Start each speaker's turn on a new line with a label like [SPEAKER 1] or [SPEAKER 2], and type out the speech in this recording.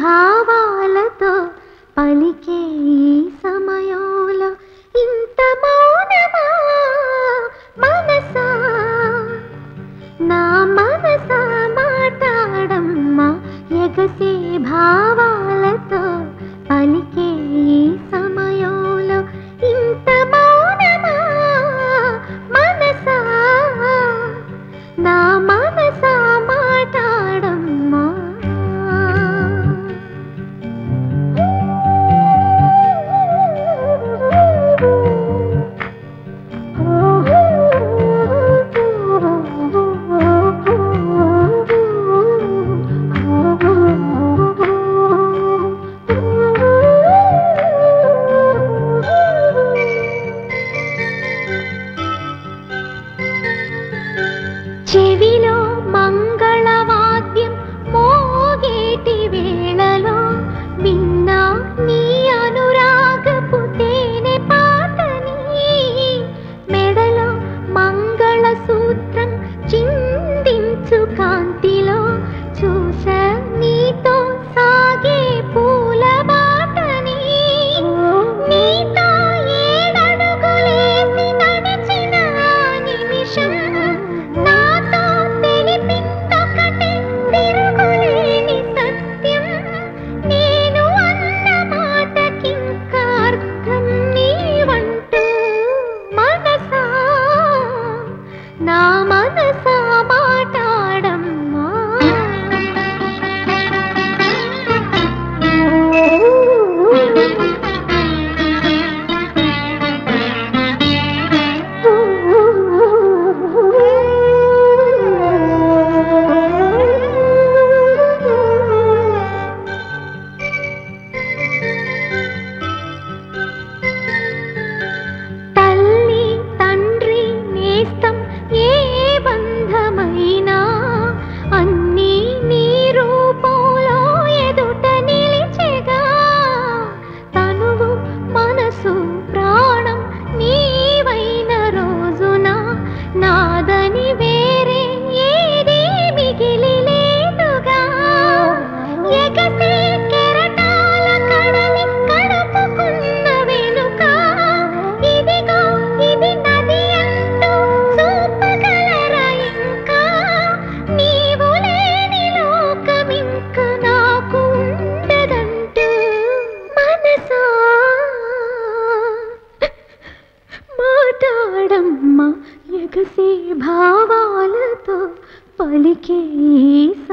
[SPEAKER 1] భావాలతో పలికే ఈ సమయంలో ఇంత మౌనమా మనసా నా మనసా మాట్లాడమ్మా ఎగసే భావాలతో పలికే ఈ సమయంలో ఇంత మౌనమా మనసా నా మనసా మాట్లాడమ్మా చెవిలో మంగళవాద్యం మోగేటి వేళలో విన్నా నీ అనురాగపు తేనె పాటని మెడలో మంగళ సూత్రం చిందించు కాంతిలో చూస నీతో సాగే పూల బాటని నీతో ఏడడుగులేసి నడిచిన ఆ నిమిషం నాతో తెలిపిందొకటి తిరుగులేని సత్యం నేను అన్న మాటకింక అర్థం నీవంటూ మనసా నా మనసా మాటాడమ్మా తల్లి తండ్రి నేస్తం ఏ బంధమైనా అన్నీ నీ రూపంలో ఎదుట నిలిచెగా తనువు మనసు ప్రాణం నీవైన రోజున నాదని వేరే ఏది మిగిలి లేదుగా ఎగసే కెరటాల కడలి కడుపుకున్న వెనుక ఇదిగో ఇది నది అంటూ చూపగలరా ఇంకా నీవు లేని లోకమింక నాకు ఉండదంటూ మనసా మాటాడమ్మా ఎగసే భావాలతో పలికే ఈ